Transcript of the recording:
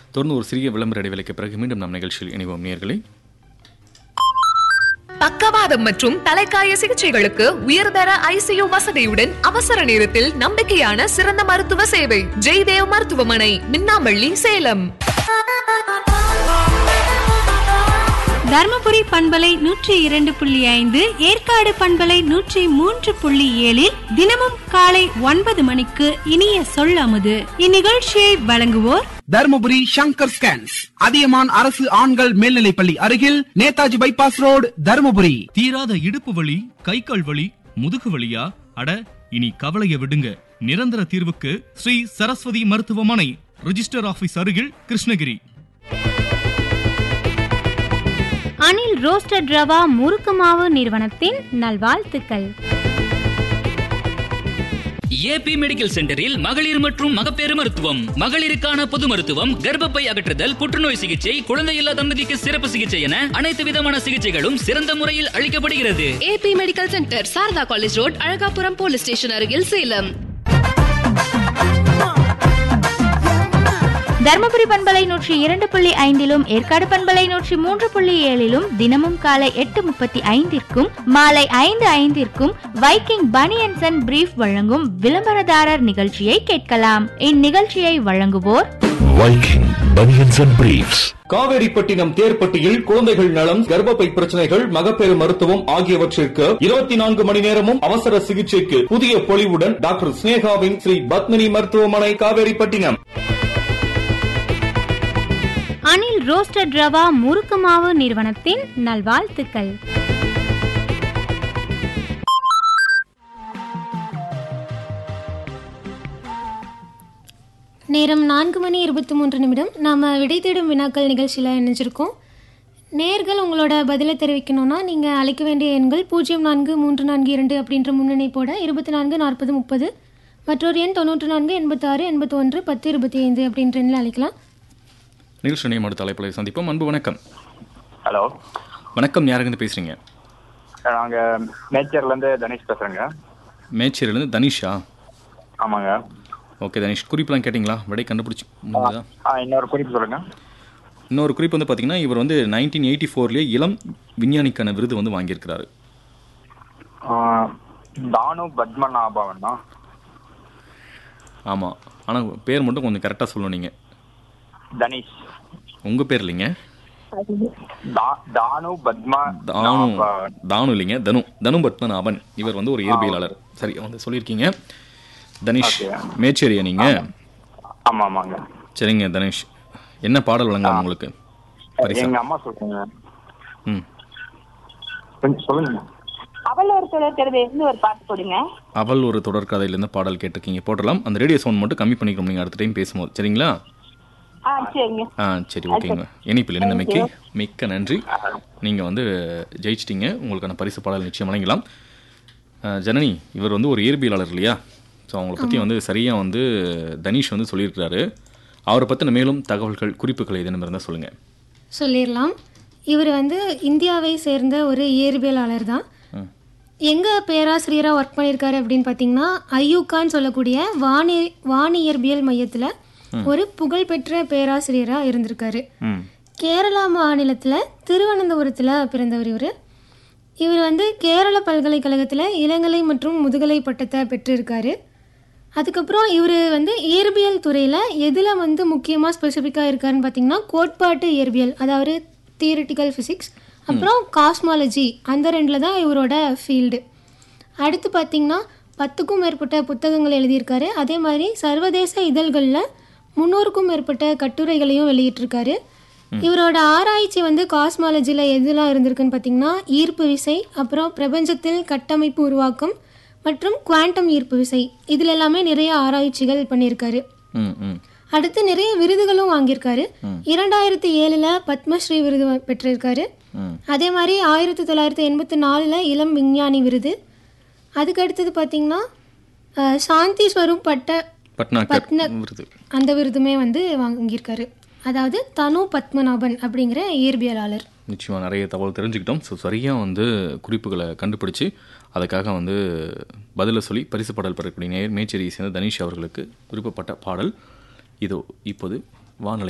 தொடர்ந்து ஒரு சிறிய விளம்பர இடைவேளைக்கு பிறகு மீண்டும் நம் நிகழ்ச்சியில் இணைவோம் நேர்களை பக்கவாதம் மற்றும் தலைக்காய சிகிச்சைகளுக்கு உயர்தர ஐசியு வசதியுடன் அவசர நேரத்தில் நம்பிக்கையான சிறந்த மருத்துவ சேவை ஜெய்தேவ் மருத்துவமனை மின்னாம்பள்ளி சேலம் தர்மபுரி பண்பலை நூற்றி இரண்டு புள்ளி ஐந்து ஏற்காடு பண்பலை நூற்றி மூன்று புள்ளி ஏழில் தினமும் காலை ஒன்பது மணிக்கு இனிய சொல்லாமது இந்நிகழ்ச்சியை வழங்குவோர் தர்மபுரி சங்கர் ஸ்கேன்ஸ் அதியமான் அரசு ஆண்கள் மேல்நிலைப்பள்ளி அருகில் நேதாஜி பைபாஸ் ரோடு தர்மபுரி தீராத இடுப்பு வலி கை கால் வலி முதுகு வலியா அட இனி கவலைய விடுங்க நிரந்தர தீர்வுக்கு ஸ்ரீ சரஸ்வதி மருத்துவமனை ரிஜிஸ்டர் ஆபீஸ் அருகில் கிருஷ்ணகிரி அனில் ரோஸ்டட் ரவா முறுக்கு மாவு நிறுவனத்தின் நல்வாழ்த்துக்கள் ஏபி மெடிக்கல் சென்டரில் மகளிர் மற்றும் மகப்பேறு மருத்துவம் மகளிருக்கான பொது மருத்துவம் கர்ப்பப்பை அகற்றுதல் புற்றுநோய் சிகிச்சை குழந்தையில்லா தம்பதிக்கு சிறப்பு சிகிச்சை என அனைத்து விதமான சிகிச்சைகளும் சிறந்த முறையில் அளிக்கப்படுகிறது AB medical centre Saradha college road Azhagapuram police station அருகில் சேலம் தர்மபுரி பண்பலை நூற்றி இரண்டு புள்ளி ஐந்திலும் ஏற்காடு பண்பலை நூற்றி மூன்று புள்ளி ஏழிலும் தினமும் காலை எட்டு முப்பத்தி ஐந்திற்கும் மாலை ஐந்து ஐந்திற்கும் வைக்கிங் பனியன்சன் அண்ட் பிரீஃப் வழங்கும் விளம்பரதாரர் நிகழ்ச்சியை கேட்கலாம் இந்நிகழ்ச்சியை வழங்குவோர் Viking Bunions and Briefs. Kaveripattinam தேர்ப்பட்டியில் குழந்தைகள் நலம் கர்ப்பப்பை பிரச்சனைகள் மகப்பேறு மருத்துவம் ஆகியவற்றிற்கு இருபத்தி நான்கு மணி நேரமும் அவசர சிகிச்சைக்கு புதிய பொலிவுடன் டாக்டர் ஸ்னேகாவின் ஸ்ரீ பத்மினி மருத்துவமனை காவேரிப்பட்டினம் அனில் ரோஸ்டட் ரவா முறுக்கு மாவு நிறுவனத்தின் நல்வாழ்த்துக்கள் நேரம் நான்கு மணி இருபத்தி மூன்று நிமிடம் நாம் விடை தேடும் வினாக்கள் நிகழ்ச்சியில் இணைஞ்சிருக்கோம் நேர்கள் உங்களோட பதிலை தெரிவிக்கணும்னா நீங்கள் அழைக்க வேண்டிய எண்கள் பூஜ்ஜியம் நான்கு மூன்று நான்கு இரண்டு அப்படின்ற முன்னணிப்போட இருபத்தி நான்கு நாற்பது முப்பது மற்றொரு எண் தொண்ணூற்று நான்கு எண்பத்தாறு எண்பத்தி ஒன்று பத்து இருபத்தி ஐந்து அப்படின்ற எண்ணில் அழைக்கலாம் நிகழ்ச்சி நேம் அடுத்த தலைப்பில் சந்திப்போம் அன்பு வணக்கம் ஹலோ வணக்கம் யாருங்க பேசுறீங்க நாங்கள் நேச்சர்லேருந்து தனேஷ் பேசுகிறேங்க மேச்சேரியிலேருந்து தனிஷா ஆமாங்க ஓகே தனிஷ் குறிப்பெல்லாம் கேட்டிங்களா விடை கண்டுபிடிச்சி முடிஞ்சதா ஆ இன்னொரு குறிப்பு சொல்லுங்கள் இன்னொரு குறிப்பு வந்து பார்த்தீங்கன்னா இவர் வந்து நைன்டீன் எயிட்டி ஃபோர்லேயே இளம் விஞ்ஞானிக்கான விருது வந்து வாங்கியிருக்கிறாரு தானு பத்மநாபவன் தான் ஆமாம் ஆனால் பேர் மட்டும் கொஞ்சம் கரெக்டாக சொல்லணும் நீங்கள் தனேஷ் உங்கள் பேர் இல்லைங்க தா- தானு பத்மா தானு தானு இல்லைங்க தனு தனு பத்மநாபன் இவர் வந்து ஒரு இயற்பியலாளர் சரி வந்து சொல்லியிருக்கீங்க தனிஷ் மேச்சேரியா நீங்கள் ஆமாம் ஆமாங்க சரிங்க தனிஷ் என்ன பாடல் வழங்கலாம் உங்களுக்கு பரிசா எங்கள் அம்மா சொல்லுங்க ம் கொஞ்சம் சொல்லுங்க அவள் ஒரு தொடர்கிறது இருந்து ஒரு பாட்டு போடுங்க அவள் ஒரு தொடர்கதையிலேருந்து பாடல் கேட்டிருக்கீங்க போடலாம் அந்த ரேடியோ சவுண்ட் மட்டும் கம்மி பண்ணிக்கணும் நீங்கள் அடுத்த டைம் பேசும்போது சரிங்களா ஆ சரிங்க ஆ சரி ஓகேங்க இணைப்பில் இணைந்தமைக்கு மிக்க நன்றி நீங்கள் வந்து ஜெயிச்சிட்டீங்க உங்களுக்கான பரிசு பாடல் நிச்சயம் வழங்கலாம் ஆ, ஜனனி இவர் வந்து ஒரு இயற்பியலாளர் இல்லையா ஸோ அவங்கள பற்றி வந்து சரியாக வந்து தனீஷ் வந்து சொல்லியிருக்கிறாரு அவரை பற்றின மேலும் தகவல்கள் குறிப்புகள் எதுன்னு இருந்தால் சொல்லுங்கள் சொல்லிடலாம் இவர் வந்து இந்தியாவை சேர்ந்த ஒரு இயற்பியலாளர் தான் எங்கே பேராசிரியராக ஒர்க் பண்ணியிருக்காரு அப்படின்னு பார்த்தீங்கன்னா ஐயூகான்னு சொல்லக்கூடிய வானி வானியற்பியல் மையத்தில் ஒரு புகழ்பெற்ற பேராசிரியராக இருந்திருக்காரு ம் கேரளா மாநிலத்தில் திருவனந்தபுரத்தில் பிறந்தவர் இவர் இவர் வந்து கேரள பல்கலைக்கழகத்தில் இளங்கலை மற்றும் முதுகலை பட்டத்தை பெற்றிருக்காரு அதுக்கப்புறம் இவர் வந்து இயற்பியல் துறையில் எதில் வந்து முக்கியமாக ஸ்பெசிஃபிக்காக இருக்காருன்னு பார்த்தீங்கன்னா கோட்பாட்டு இயற்பியல் அதாவது தியரிட்டிக்கல் ஃபிசிக்ஸ் அப்புறம் காஸ்மாலஜி அந்த ரெண்டில் தான் இவரோட ஃபீல்டு அடுத்து பார்த்தீங்கன்னா பத்துக்கும் மேற்பட்ட புத்தகங்கள் எழுதியிருக்காரு அதே மாதிரி சர்வதேச இதழ்களில் முந்நூறுக்கும் மேற்பட்ட கட்டுரைகளையும் வெளியிட்டிருக்காரு இவரோட ஆராய்ச்சி வந்து காஸ்மாலஜியில் எதுலாம் இருந்திருக்குன்னு பார்த்தீங்கன்னா ஈர்ப்பு விசை அப்புறம் பிரபஞ்சத்தில் கட்டமைப்பு உருவாக்கம் மற்றும் குவாண்டம் ஈர்ப்பு விசை இதில் எல்லாமே நிறைய ஆராய்ச்சிகள் பண்ணியிருக்காரு ம் ம் அடுத்து நிறைய விருதுகளும் வாங்கியிருக்காரு இரண்டாயிரத்தி ஏழில் பத்மஸ்ரீ விருது வா- பெற்றிருக்காரு ம் அதே மாதிரி ஆயிரத்தி தொள்ளாயிரத்தி எண்பத்தி நாலில் இளம் விஞ்ஞானி விருது அதுக்கு அடுத்தது பார்த்தீங்கன்னா அஹ், சாந்தி ஸ்வரூப் பட்ட பட்னாகர் பட்ன விருது அந்த விருதுமே வந்து வாங்கியிருக்காரு அதாவது தனு பத்மநாபன் அப்படிங்கிற இயற்பியலாளர் நிச்சயமாக நிறைய தகவல் தெரிஞ்சுக்கிட்டோம் ஸோ சரியாக வந்து குறிப்புகளை கண்டுபிடிச்சு அதுக்காக வந்து பதிலை சொல்லி பரிசு பாடல் பெறக்கூடிய நேர் மேச்சேரியை சேர்ந்த தனிஷ் அவர்களுக்கு விருப்பப்பட்ட பாடல் இதோ இப்போது வானொலி